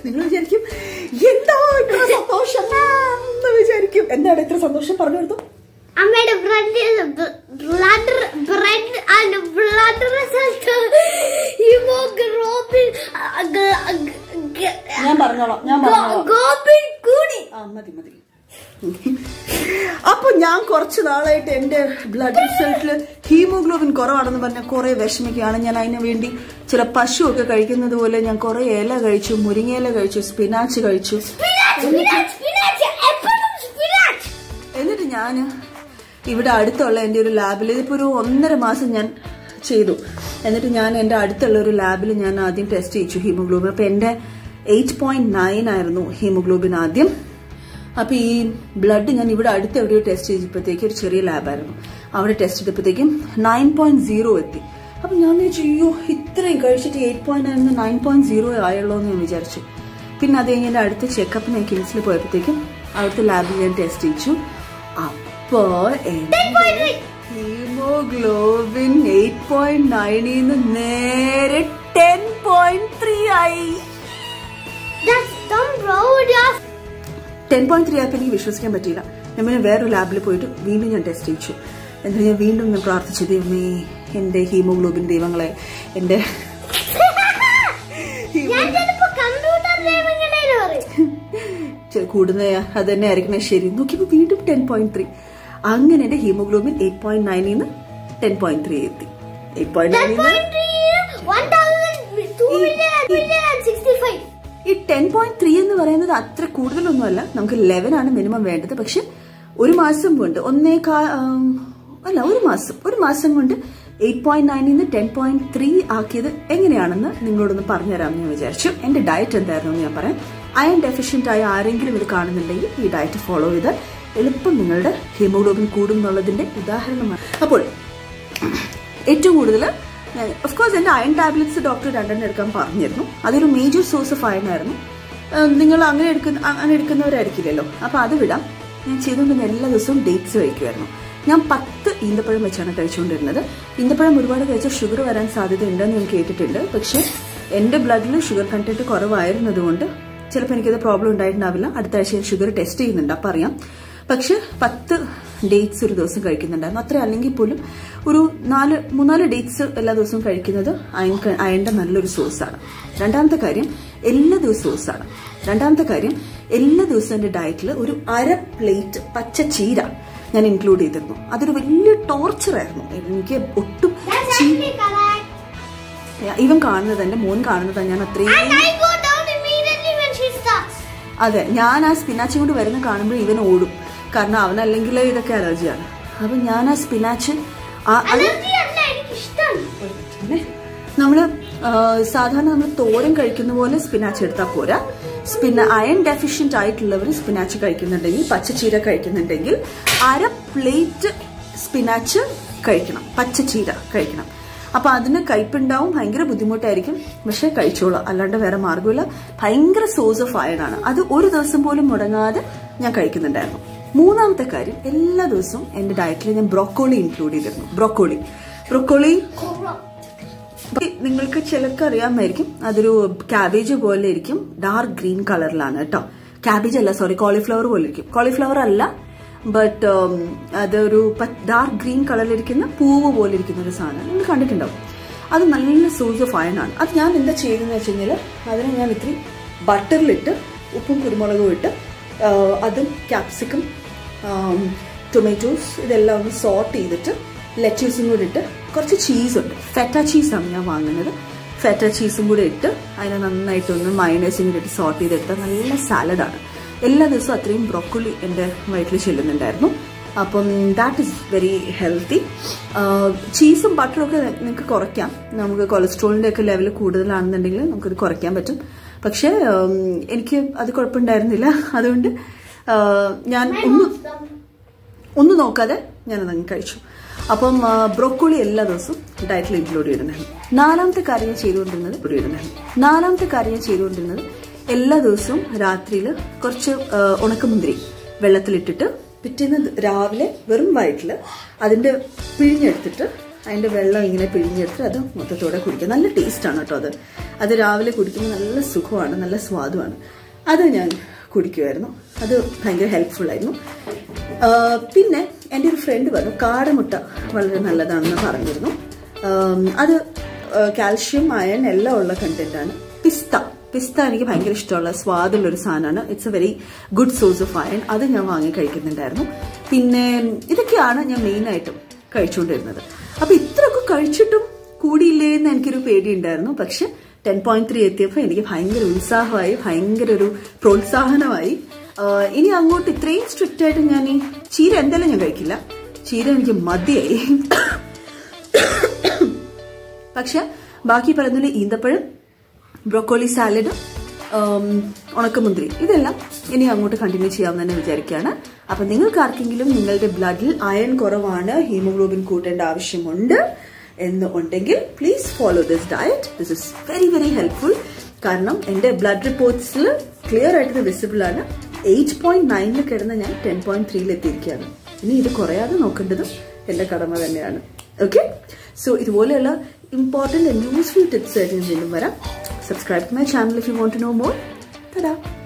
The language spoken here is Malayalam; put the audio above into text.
നിങ്ങൾ വിചാരിക്കും എന്താ ഇത്ര സന്തോഷം എന്ന് വിചാരിക്കും എന്താണ് ഇത്ര സന്തോഷം പറഞ്ഞു കൊടുത്തു അമ്മയുടെ blood blood bread and blood result haemoglobin ഞാൻ പറഞ്ഞോളാം ഞാൻ പറഞ്ഞോളാം ഗോബിൻ കൂടി ആ മതി മതി അപ്പൊ ഞാൻ കുറച്ച് നാളായിട്ട് എന്റെ ബ്ലഡ് റിസൾട്ടിൽ ഹീമോഗ്ലോബിൻ കുറവാണെന്ന് പറഞ്ഞ കുറെ വിഷമിക്കുകയാണ് ഞാൻ അതിനു വേണ്ടി ചില പശു ഒക്കെ കഴിക്കുന്നത് പോലെ ഞാൻ കുറെ ഇല കഴിച്ചു മുരിങ്ങയില കഴിച്ചു സ്പിനാച്ച് കഴിച്ചു സ്പിനാച്ച് സ്പിനാച്ച് സ്പിനാച്ച് എപ്പോഴും സ്പിനാച്ച് എന്നിട്ട് ഞാൻ ഇവിടെ അടുത്തുള്ള എൻ്റെ ഒരു ലാബിൽ ഇതിപ്പോ ഒരു ഒന്നര മാസം ഞാൻ ചെയ്തു എന്നിട്ട് ഞാൻ എൻ്റെ അടുത്തുള്ള ഒരു ലാബിൽ ഞാൻ ആദ്യം ടെസ്റ്റ് ചെയ്യിച്ചു ഹീമോഗ്ലോബിൻ അപ്പൊ എൻ്റെ എയ്റ്റ് പോയിന്റ് നയൻ ആയിരുന്നു ഹീമോഗ്ലോബിൻ ആദ്യം അപ്പൊ ഈ ബ്ലഡ് ഞാൻ ഇവിടെ അടുത്ത് എവിടെയോ ടെസ്റ്റ് ചെയ്തപ്പോഴത്തേക്ക് ഒരു ചെറിയ ലാബായിരുന്നു അവിടെ ടെസ്റ്റ് ചെയ്തപ്പോഴത്തേക്കും നയൻ പോയിന്റ് സീറോ എത്തി അപ്പൊ ഞാൻ വിചാരിച്ചു അയ്യോ ഇത്രയും കഴിച്ചിട്ട് eight point nine nine point zero ആയുള്ളൂ എന്ന് ഞാൻ വിചാരിച്ചു പിന്നെ അത് കഴിഞ്ഞ് എൻ്റെ അടുത്ത ചെക്കപ്പിന് ഞാൻ കിംസിൽ പോയപ്പോഴത്തേക്കും അവിടുത്തെ ലാബിൽ ഞാൻ ടെസ്റ്റ് ചെയ്യിച്ചു അപ്പോ എന്റെ ഹീമോഗ്ലോബിൻ എയ്റ്റ് പോയിന്റ് നയനിൽ നിന്ന് നേരെ ടെൻ പോയിന്റ് ത്രീ ആയി That's dumb bro just ten point three ആയപ്പോൾ എനിക്ക് വിശ്വസിക്കാൻ പറ്റിയില്ല ഞാൻ പിന്നെ വേറൊരു ലാബിൽ പോയിട്ട് വീണ്ടും ഞാൻ ടെസ്റ്റ് ചെയ്യിച്ചു എന്നിട്ട് ഞാൻ വീണ്ടും ഞാൻ പ്രാർത്ഥിച്ചു ദൈവമേ എന്റെ ഹീമോഗ്ലോബിൻ ദൈവങ്ങളെ എന്റെ ഞാൻ ചിലപ്പോ കമ്പ്യൂട്ടർ ദൈവങ്ങളെ പറയും ചെ- കൂടുന്ന അത് തന്നെ ആയിരിക്കണേ ശരി നോക്കിയപ്പോ വീണ്ടും ടെൻ പോയിന്റ് ത്രീ അങ്ങനെ എന്റെ ഹീമോഗ്ലോബിൻ എയ്റ്റ് പോയിന്റ് നയനിൽ നിന്ന് ടെൻ പോയിന്റ് ത്രീ എത്തി എയ്റ്റ് പോയിന്റ് നയനിൽ നിന്ന് One thousand two million and million and sixty-five. ഈ ടെൻ പോയിന്റ് ത്രീ എന്ന് പറയുന്നത് അത്ര കൂടുതലൊന്നുമല്ല നമുക്ക് ലെവൻ ആണ് മിനിമം വേണ്ടത് പക്ഷെ ഒരു മാസം കൊണ്ട് ഒന്നേക്കാ ആം, അല്ല ഒരു മാസം ഒരു മാസം കൊണ്ട് എയ്റ്റ് പോയിന്റ് നയനിൽ നിന്ന് ടെൻ പോയിന്റ് ത്രീ ആക്കിയത് എങ്ങനെയാണെന്ന് നിങ്ങളോടൊന്ന് പറഞ്ഞുതരാമെന്ന് ഞാൻ വിചാരിച്ചു എന്റെ ഡയറ്റ് എന്തായിരുന്നു എന്ന് ഞാൻ പറയാം അയൺ ഡെഫിഷ്യന്റ് ആയ ആരെങ്കിലും ഇത് കാണുന്നുണ്ടെങ്കിൽ ഈ ഡയറ്റ് ഫോളോ ചെയ്താൽ എളുപ്പം നിങ്ങളുടെ ഹീമോഗ്ലോബിൻ കൂടും എന്നുള്ളതിന്റെ ഉദാഹരണമാണ് അപ്പോൾ ഏറ്റവും കൂടുതൽ ഓഫ് കോഴ്സ് എന്റെ അയൺ ടാബ്ലറ്റ്സ് ഡോക്ടർ രണ്ടെണ്ണം എടുക്കാൻ പറഞ്ഞിരുന്നു അതൊരു മേജർ സോഴ്സ് ഓഫ് അയൺ ആയിരുന്നു ഏഹ് നിങ്ങൾ അങ്ങനെ എടുക്കുന്ന അങ്ങനെ എടുക്കുന്നവരായിരിക്കില്ലല്ലോ അപ്പൊ അത് വിടാം ഞാൻ ചെയ്തുകൊണ്ട് എല്ലാ ദിവസവും ഡേറ്റ്സ് കഴിക്കുമായിരുന്നു ഞാൻ പത്ത് ഈന്തപ്പഴം വെച്ചാണ് കഴിച്ചുകൊണ്ടിരുന്നത് ഈന്തപ്പഴം ഒരുപാട് കഴിച്ചാൽ ഷുഗർ വരാൻ സാധ്യതയുണ്ടെന്ന് ഞാൻ കേട്ടിട്ടുണ്ട് പക്ഷെ എന്റെ ബ്ലഡിൽ ഷുഗർ കണ്ടന്റ് കുറവായിരുന്നതുകൊണ്ട് ചിലപ്പോൾ എനിക്കത് പ്രോബ്ലം ഉണ്ടായിട്ടുണ്ടാവില്ല അടുത്ത ആഴ്ച ഷുഗർ ടെസ്റ്റ് ചെയ്യുന്നുണ്ട് അപ്പം അറിയാം പക്ഷെ പത്ത് ഡേറ്റ്സ് ഒരു ദിവസം കഴിക്കുന്നുണ്ടായിരുന്നു അത്ര അല്ലെങ്കിൽ പോലും ഒരു നാല് മൂന്നാല് ഡേറ്റ്സ് എല്ലാ ദിവസവും കഴിക്കുന്നത് അയൺ അയണിന്റെ നല്ലൊരു സോഴ്സാണ് രണ്ടാമത്തെ കാര്യം എല്ലാ ദിവസവും സോഴ്സാണ് രണ്ടാമത്തെ കാര്യം എല്ലാ ദിവസവും എന്റെ ഡയറ്റിൽ ഒരു അര പ്ലേറ്റ് പച്ച ചീര ഞാൻ ഇൻക്ലൂഡ് ചെയ്തിരുന്നു അതൊരു വലിയ ടോർച്ചറായിരുന്നു എനിക്ക് ഒട്ടും That's ചീ- actually correct. ഇവൻ കാണുന്നത് എന്റെ മോൻ കാണുന്നത് ഞാൻ അത്രയും And I go down immediately when she starts. അതെ ഞാൻ ആ സ്പിനാച്ച് കൊണ്ട് വരുന്ന കാണുമ്പോൾ ഇവൻ ഓടും കാരണം അവനല്ലെങ്കിൽ ഇതൊക്കെ അലർജിയാണ് അപ്പൊ ഞാൻ ആ സ്പിനാച്ച് ആ അത് Allergy അല്ല എനിക്ക് ഇഷ്ടം. പിന്നെ നമ്മള് ആ, സാധാരണ നമ്മൾ തോരൻ കഴിക്കുന്ന പോലെ സ്പിനാച്ച് എടുത്താൽ പോരാ സ്പിന്ന അയൺ ഡെഫിഷ്യന്റ് ആയിട്ടുള്ളവർ സ്പിനാച്ച് കഴിക്കുന്നുണ്ടെങ്കിൽ പച്ചച്ചീര കഴിക്കുന്നുണ്ടെങ്കിൽ അര പ്ലേറ്റ് സ്പിനാച്ച് കഴിക്കണം പച്ചച്ചീര കഴിക്കണം അപ്പൊ അതിന് കയ്പുണ്ടാവും ഭയങ്കര ബുദ്ധിമുട്ടായിരിക്കും പക്ഷെ കഴിച്ചോളാം അല്ലാണ്ട് വേറെ മാർഗമില്ല ഭയങ്കര സോഴ്സ് ഓഫ് അയൺ ആണ് അത് ഒരു ദിവസം പോലും മുടങ്ങാതെ ഞാൻ കഴിക്കുന്നുണ്ടായിരുന്നു മൂന്നാമത്തെ കാര്യം എല്ലാ ദിവസവും എന്റെ ഡയറ്റിൽ ഞാൻ ബ്രോക്കോളി ഇൻക്ലൂഡ് ചെയ്തിരുന്നു ബ്രോക്കോളി ബ്രോക്കോളി അപ്പൊ നിങ്ങൾക്ക് ചിലർക്ക് അറിയാമായിരിക്കും അതൊരു ക്യാബേജ് പോലെ ഇരിക്കും ഡാർക്ക് ഗ്രീൻ കളറിലാണ് കേട്ടോ ക്യാബേജ് അല്ല സോറി കോളിഫ്ലവർ പോലെ ഇരിക്കും കോളിഫ്ലവർ അല്ല ബട്ട് അതൊരു ഡാർക്ക് ഗ്രീൻ കളറിലിരിക്കുന്ന പൂവ് പോലെ ഇരിക്കുന്ന ഒരു സാധനം നിങ്ങൾ കണ്ടിട്ടുണ്ടാവും അത് നല്ല സോഴ്സ് ഓഫ് അയൺ ആണ് അത് ഞാൻ എന്താ ചെയ്യുന്നത് വെച്ച് കഴിഞ്ഞാൽ അതിനെ ഞാൻ ഇത്തിരി ബട്ടറിലിട്ട് ഉപ്പും കുരുമുളകും ഇട്ട് ആ, അതും ക്യാപ്സിക്കം ടൊമാറ്റോസ് ഇതെല്ലാം ഒന്ന് സോട്ട് ചെയ്തിട്ട് ലെറ്റ്യൂസും കൂടി ഇട്ട് കുറച്ച് ചീസ് ഉണ്ട് ഫെറ്റ ചീസാണ് ഞാൻ വാങ്ങുന്നത് ഫെറ്റ ചീസും കൂടി ഇട്ട് അതിനെ നന്നായിട്ടൊന്ന് മയണൈസും കൂടി ഇട്ട് സോട്ട് ചെയ്തെടുത്താൽ നല്ല സാലഡാണ് എല്ലാ ദിവസവും അത്രയും ബ്രോക്കൊളി എൻ്റെ വയറ്റിൽ ചെല്ലുന്നുണ്ടായിരുന്നു അപ്പം ദാറ്റ് ഇസ് വെരി ഹെൽത്തി ചീസും ബട്ടറും ഒക്കെ നിങ്ങൾക്ക് കുറയ്ക്കാം നമുക്ക് കൊളസ്ട്രോളിൻ്റെ ഒക്കെ ലെവൽ കൂടുതലാണെന്നുണ്ടെങ്കിൽ നമുക്കത് കുറയ്ക്കാൻ പറ്റും പക്ഷേ ഉം, എനിക്ക് അത് കുഴപ്പമുണ്ടായിരുന്നില്ല അതുകൊണ്ട് ആ, ഞാൻ ഒന്നും ഒന്നും നോക്കാതെ ഞാനതങ്ങ് കഴിച്ചു അപ്പം ബ്രോക്കോളി എല്ലാ ദിവസവും ഡയറ്റിൽ ഇൻക്ലൂഡ് ചെയ്തിട്ടുണ്ടായിരുന്നു നാലാമത്തെ കാര്യം ഞാൻ ചെയ്തുകൊണ്ടിരുന്നത് ഇൻക്ലൂഡ് ചെയ്തിട്ടുണ്ടായിരുന്നു നാലാമത്തെ കാര്യം ഞാൻ ചെയ്തുകൊണ്ടിരുന്നത് എല്ലാ ദിവസവും രാത്രിയിൽ കുറച്ച് ആ, ഉണക്കമുന്തിരി വെള്ളത്തിലിട്ടിട്ട് പിറ്റേന്ന് ദ- രാവിലെ വെറും വയറ്റിൽ അതിന്റെ പിഴിഞ്ഞെടുത്തിട്ട് അതിൻ്റെ വെള്ളം ഇങ്ങനെ പിഴിഞ്ഞെടുത്ത് അത് മൊത്തത്തോടെ കുടിക്കുക നല്ല ടേസ്റ്റാണ് കേട്ടോ അത് അത് രാവിലെ കുടിക്കുമ്പോൾ നല്ല സുഖമാണ് നല്ല സ്വാദുമാണ് അത് ഞാൻ കുടിക്കുമായിരുന്നു അത് ഭയങ്കര ഹെൽപ്ഫുൾ ആയിരുന്നു ആ, പിന്നെ എൻ്റെ ഒരു ഫ്രണ്ട് പറഞ്ഞു കാടമുട്ട വളരെ നല്ലതാണെന്ന് പറഞ്ഞിരുന്നു ആം, അത് കാൽഷ്യം അയൺ എല്ലാം ഉള്ള കണ്ടന്റ് ആണ് പിസ്ത പിസ്ത എനിക്ക് ഭയങ്കര ഇഷ്ടമുള്ള സ്വാദുള്ള ഒരു സാധനമാണ് it's a very good source of iron അത് ഞാൻ വാങ്ങി കഴിക്കുന്നുണ്ടായിരുന്നു പിന്നെ ഇതൊക്കെയാണ് ഞാൻ മെയിനായിട്ടും കഴിച്ചുകൊണ്ടിരുന്നത് അപ്പൊ ഇത്രയൊക്കെ കഴിച്ചിട്ടും കൂടിയില്ലേ എന്ന് എനിക്കൊരു പേടിയുണ്ടായിരുന്നു പക്ഷെ ടെൻ പോയിന്റ് ത്രീ എത്തിയപ്പോൾ എനിക്ക് ഭയങ്കര ഉത്സാഹമായി ഭയങ്കര ഒരു പ്രോത്സാഹനമായി ആഹ് ഇനി അങ്ങോട്ട് ഇത്രയും സ്ട്രിക്റ്റ് ആയിട്ട് ഞാൻ ഈ ചീര എന്തായാലും ഞാൻ കഴിക്കില്ല ചീര എനിക്ക് മതിയായി പക്ഷെ ബാക്കി പറയുന്നത് ഈന്തപ്പഴം ബ്രോക്കോളി സാലഡ് ഉണക്കമുന്തിരി ഇതെല്ലാം ഇനി അങ്ങോട്ട് കണ്ടിന്യൂ ചെയ്യാമെന്ന് തന്നെ വിചാരിക്കുകയാണ് അപ്പൊ നിങ്ങൾക്ക് ആർക്കെങ്കിലും നിങ്ങളുടെ ബ്ലഡിൽ അയൺ കുറവാണ് ഹീമോഗ്ലോബിൻ കൂട്ടേണ്ട ആവശ്യമുണ്ട് എന്ന് ഉണ്ടെങ്കിൽ please follow this diet this is very very helpful കാരണം എന്റെ ബ്ലഡ് റിപ്പോർട്ട്സിൽ ക്ലിയർ ആയിട്ട് വിസിബിൾ ആണ് എയ്റ്റ് പോയിന്റ് നയനിൽ കിടന്ന് ഞാൻ ടെൻ പോയിന്റ് ത്രീയിൽ എത്തിയിരിക്കുകയാണ് ഇനി ഇത് കുറയാതെ നോക്കേണ്ടതും എന്റെ കടമ തന്നെയാണ് ഓക്കെ സോ ഇതുപോലെയുള്ള ഇമ്പോർട്ടൻറ്റ് ആൻഡ് യൂസ്ഫുൾ ടിപ്സ് ആയിട്ട് ഞാൻ വീണ്ടും വരാം subscribe to my channel if you want to know more തരാം